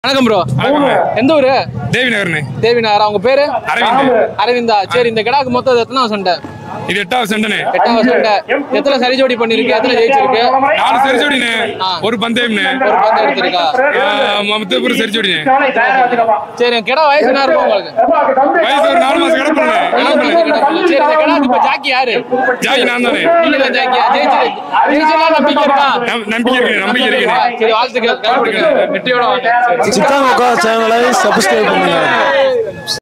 வணக்கம் ப்ரோ வணக்கம்ண்ணே. எந்த ஊரு தேவி நகர்ண்ணே தேவினார் அவங்க பேரு அரவிந்த் அரவிந்தா சரி இந்த கிடாக்கு மொத்தம் எத்தனை சண்டை இது எட்டாவது சென்டனே எட்டாவது சண்டை எத்தனை சரி ஜோடி பண்ணிருக்கு எத்தனை ஜெயிச்சிருக்கு நாலு சரிஜோடினே ஆ. ஒரு பந்தயம்னே ஒரு பந்தம் எடுத்திருக்கா மொத்தப்பூர் சரிஜோடினே சரி கிடா வயசு என்ன இருக்கும் உங்களுக்கு வயசு ஒரு நாலு மாசம் கிடப்புண்ணே சரி இந்த கிடாக்கு இப்ப ஜாக்கி யாரு ஜாக்கி நான் தானே நீங்க தான் ஜாக்கியா ஜெயிச்சு ஜெயிச்சலாம் நம்பிக்கை இருக்கா நம்- நம்பிக்கை இருக்கு நம்பிக்கை இருக்கு சரி வாழ்த்துக்கள் வெற்றியோட வாங்க சித்தாங்க சேனலை சப்ஸ்கிரைப் பண்ணுங்க